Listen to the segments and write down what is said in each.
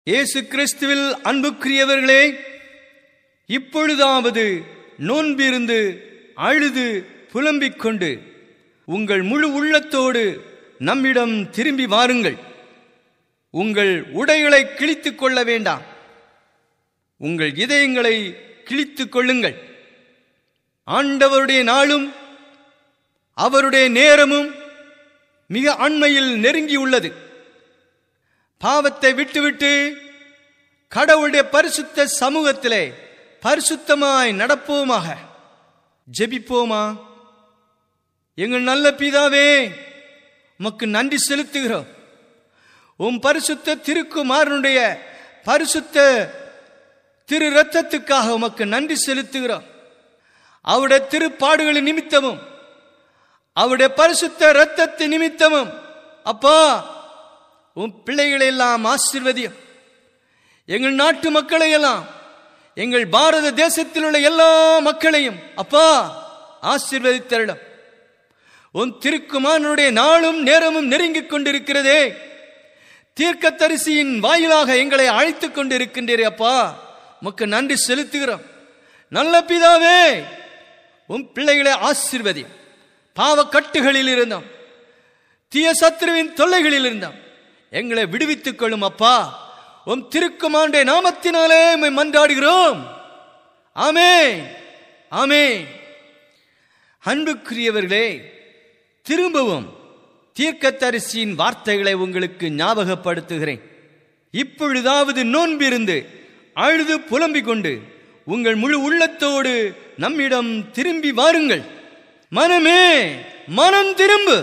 இயேசு கிறிஸ்துவில் அன்புக்குரியவர்களே இப்பொழுதாவது நோன்பிருந்து அழுது புலம்பிக் கொண்டு உங்கள் முழு உள்ளத்தோடு நம்மிடம் திரும்பி வாருங்கள் உங்கள் உடைகளை கிழித்துக் கொள்ள வேண்டாம் உங்கள் இதயங்களை கிழித்துக் கொள்ளுங்கள் ஆண்டவருடைய நாளும் அவருடைய நேரமும் மிக அண்மையில் நெருங்கியுள்ளது பாவத்தை விட்டுவிட்டு கடவுளுடைய பரிசுத்த சமூகத்திலே பரிசுத்தமாய் நடப்போமாக ஜெபிப்போமா எங்கள் நல்ல பிதாவே உமக்கு நன்றி செலுத்துகிறோம் உம் பரிசுத்த திருக்குமாரனுடைய பரிசுத்த திரு ரத்தத்துக்காக உமக்கு நன்றி செலுத்துகிறோம் அவருடைய திருப்பாடுகளின் நிமித்தமும் அவருடைய பரிசுத்த இரத்தத்து நிமித்தமும் அப்பா உன் பிள்ளைகளை எல்லாம் ஆசிர்வதியும் எங்கள் நாட்டு மக்களை எல்லாம் எங்கள் பாரத தேசத்தில் உள்ள எல்லா மக்களையும் அப்பா ஆசீர்வதித்தருளும் உன் திருக்குமாரனுடைய நாளும் நேரமும் நெருங்கிக் கொண்டிருக்கிறதே தீர்க்கத்தரிசியின் வாயிலாக எங்களை அழைத்துக் கொண்டிருக்கின்றீரே அப்பா உமக்கு நன்றி செலுத்துகிறோம் நல்ல பிதாவே உன் பிள்ளைகளை ஆசீர்வதி பாவ கட்டுகளில் இருந்தோம் தீய சத்ருவின் தொல்லைகளில் இருந்தோம் எங்களை விடுவித்துக் கொள்ளும் அப்பா உம் திருக்குமாண்டே நாமத்தினாலே உம்மை மன்றாடுகிறோம் ஆமே ஆமே அன்புக்குரியவர்களே திரும்பவும் தீர்க்கத்தரிசியின் வார்த்தைகளை உங்களுக்கு ஞாபகப்படுத்துகிறேன் இப்பொழுதாவது நோன்பிருந்து அழுது புலம்பிக் கொண்டு உங்கள் முழு உள்ளத்தோடு நம்மிடம் திரும்பி வாருங்கள் மனமே மனம் திரும்பு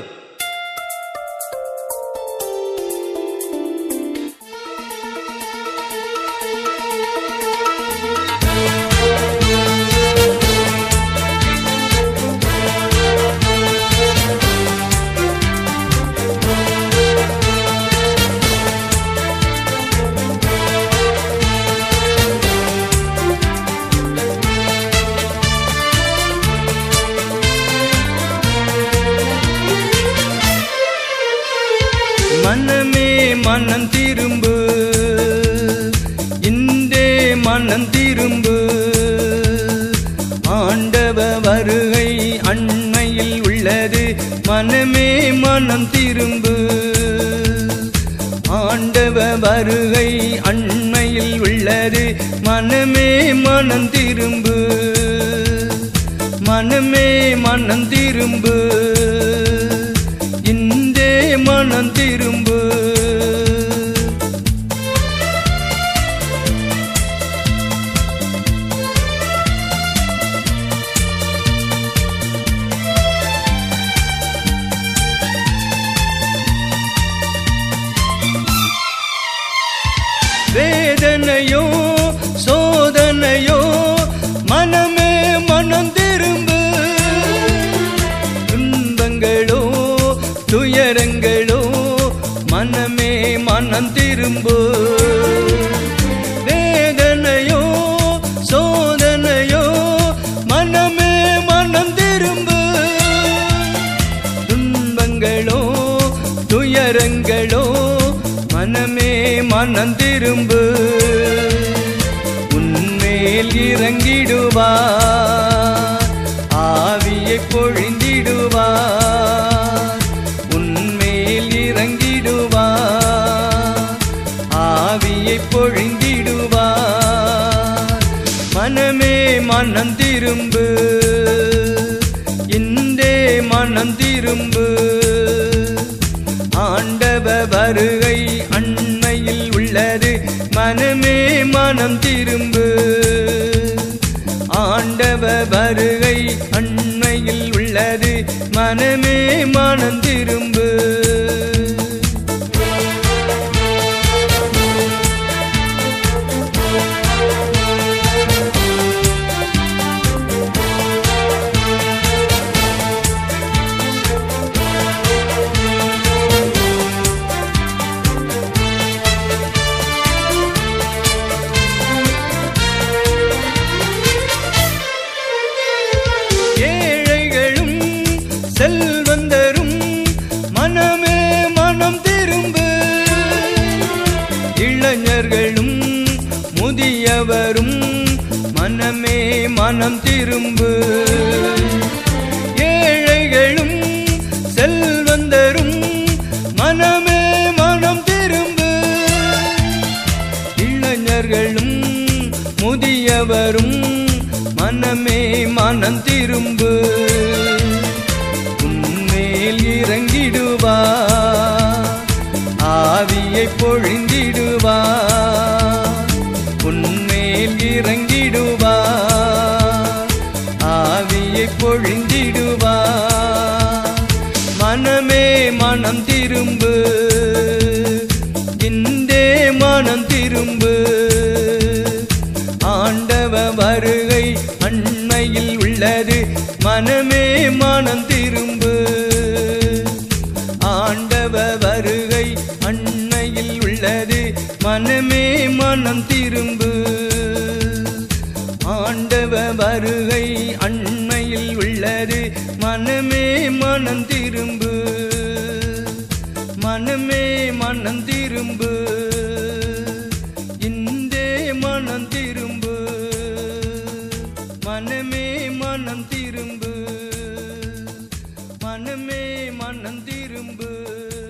மனமே மனம் திரும்பு இன்றே மனம் திரும்பு ஆண்டவ வருகை அண்மையில் உள்ளது மனமே மனம் திரும்பு ஆண்டவ வருகை அண்மையில் உள்ளது மனமே மனம் திரும்பு மனமே மனம் திரும்பு இன்றே மனம் திரும்பு வேதனையோ சோதனையோ மனமே மனம் திரும்பு துன்பங்களோ துயரங்களோ மனமே மனம் திரும்பு வேதனையோ சோதனையோ மனமே மனம் திரும்பு துன்பங்களோ துயரங்களோ மனமே மனம் திரும்பு உன்மேல் இறங்கிடுவார் ஆவியை பொழிந்திடுவார் உன்மேல் இறங்கிடுவார் ஆவியை பொழிந்திடுவார் மனமே மனம் திரும்பு இன்றே மனம் திரும்பு ஆண்டவ வருகை அண்மையில் உள்ளது மனமே மனம் திரும்பு ஆண்டவ வருகை அண்மையில் உள்ளது மனமே மனம் திரும்பு ஏழைகளும் செல்வந்தரும் முதியவரும் மனமே மனம் திரும்பு ஏழைகளும் செல்வந்தரும் மனமே மனம் திரும்பு இளைஞர்களும் முதியவரும் மனமே மனம் திரும்பு உன்மேல் இறங்கிடுவா ஆவியை பொழிந்திடுவா உன்மேல் இறங்கிடுவா ஆவியை பொழிந்திடுவா மனமே மனம் திரும்பு இந்தே மனம் திரும்பு ஆண்டவ வருகை அண்மையில் உள்ளது மனமே மனம் திரும்பு ஆண்டவ வருகை அண்மையில் உள்ளது மனமே மனம் திரும்பு ஆண்டவ வருகை அண்மையில் உள்ளது மனமே மனம் திரும்பு மனமே மனம் திரும்பு இந்தே மனம் திரும்பு மனமே மனம் திரும்பு மனமே மனம் திரும்பு